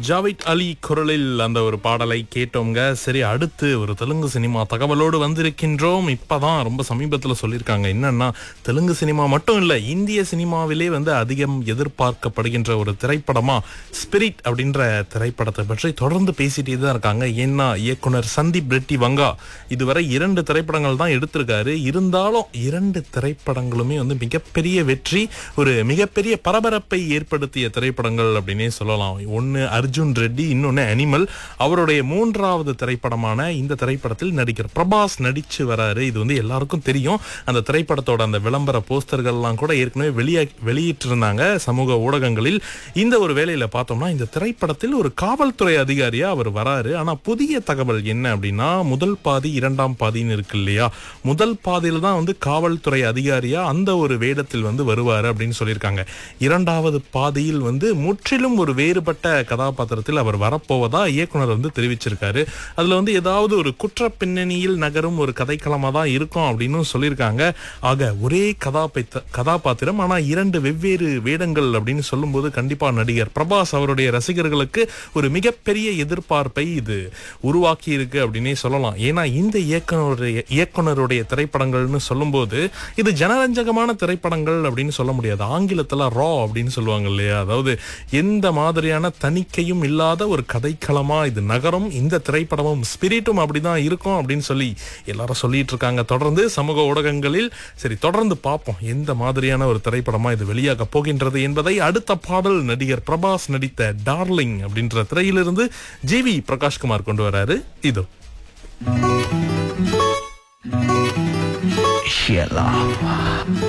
ஜாவித் அலி குரலில் அந்த ஒரு பாடலை கேட்டோங்க சரி அடுத்து ஒரு தெலுங்கு சினிமா தகவலோடு வந்திருக்கின்றோம் இப்பதான் ரொம்ப சமீபத்தில் சொல்லியிருக்காங்க என்னன்னா தெலுங்கு சினிமா மட்டும் இல்ல இந்திய சினிமாவிலே வந்து அதிகம் எதிர்பார்க்கப்படுகின்ற ஒரு திரைப்படமா ஸ்பிரிட் அப்படின்ற திரைப்படத்தை பற்றி தொடர்ந்து பேசிட்டே தான் இருக்காங்க ஏன்னா இயக்குனர் சந்தீப் ரெட்டி வங்கா இதுவரை இரண்டு திரைப்படங்கள் தான் எடுத்திருக்காரு இருந்தாலும் இரண்டு திரைப்படங்களுமே வந்து மிகப்பெரிய வெற்றி ஒரு மிகப்பெரிய பரபரப்பை ஏற்படுத்திய திரைப்படங்கள் அப்படின்னே சொல்லலாம் ஒன்னு அர்ஜுன் ரெட்டி இன்னொன்னு அனிமல் அவருடைய மூன்றாவது திரைப்படமான இந்த திரைப்படத்தில் நடிகர் பிரபாஸ் நடிச்சு வராரு இது வந்து எல்லாருக்கும் தெரியும் அந்த திரைப்படத்தோட அந்த விளம்பர போஸ்டர்கள்லாம் கூட ஏற்கனவே வெளியே வெளியிட்டிருந்தாங்க சமூக ஊடகங்களில் இந்த ஒரு வேலையில பார்த்தோம்னா இந்த திரைப்படத்தில் ஒரு காவல்துறை அதிகாரியா அவர் வராரு ஆனா புதிய தகவல் என்ன அப்படின்னா முதல் பாதி இரண்டாம் பாதின்னு இருக்கு இல்லையா முதல் பாதியில் தான் வந்து காவல்துறை அதிகாரியா அந்த ஒரு வேடத்தில் வந்து வருவாரு அப்படின்னு சொல்லியிருக்காங்க இரண்டாவது பாதியில் வந்து முற்றிலும் ஒரு வேறுபட்ட கதாபாத்திரத்தில் அவர் வரப்போவதா இயக்குனர் வந்து தெரிவிச்சிருக்காரு அதுல வந்து ஏதாவது ஒரு குற்ற பின்னணியில் நகரும் ஒரு கதைக்களமா தான் இருக்கும் அப்படின்னு சொல்லியிருக்காங்க ஆக ஒரே கதாபாத்திர கதாபாத்திரம் ஆனா இரண்டு வெவ்வேறு வேடங்கள் அப்படின்னு சொல்லும்போது கண்டிப்பா நடிகர் பிரபாஸ் அவருடைய ரசிகர்களுக்கு ஒரு மிகப்பெரிய எதிர்பார்ப்பை இது உருவாக்கி இருக்கு அப்படின்னே சொல்லலாம் ஏன்னா இந்த இயக்குனருடைய இயக்குனருடைய திரைப்படங்கள்னு சொல்லும்போது இது ஜனரஞ்சகமான திரைப்படங்கள் அப்படின்னு சொல்ல முடியாது ஆங்கிலத்துல ரா அப்படின்னு சொல்லுவாங்க இல்லையா அதாவது எந்த மாதிரியான தணிக்கையும் இல்லாத ஒரு கதைக்களமா இது நகரம் இந்த திரைப்படமும் ஸ்பிரிட்டும் அப்படிதான் இருக்கும் அப்படின்னு சொல்லி எல்லாரும் சொல்லிட்டு இருக்காங்க தொடர்ந்து சமூக ஊடகங்களில் சரி தொடர்ந்து பார்ப்போம் எந்த மாதிரியான ஒரு திரைப்படமா இது வெளியாக போகின்றது என்பதை அடுத்த பாடல் நடிகர் பிரபாஸ் நடித்த டார்லிங் அப்படின்ற திரையிலிருந்து ஜி வி பிரகாஷ்குமார் கொண்டு வராரு இதோ Sheila.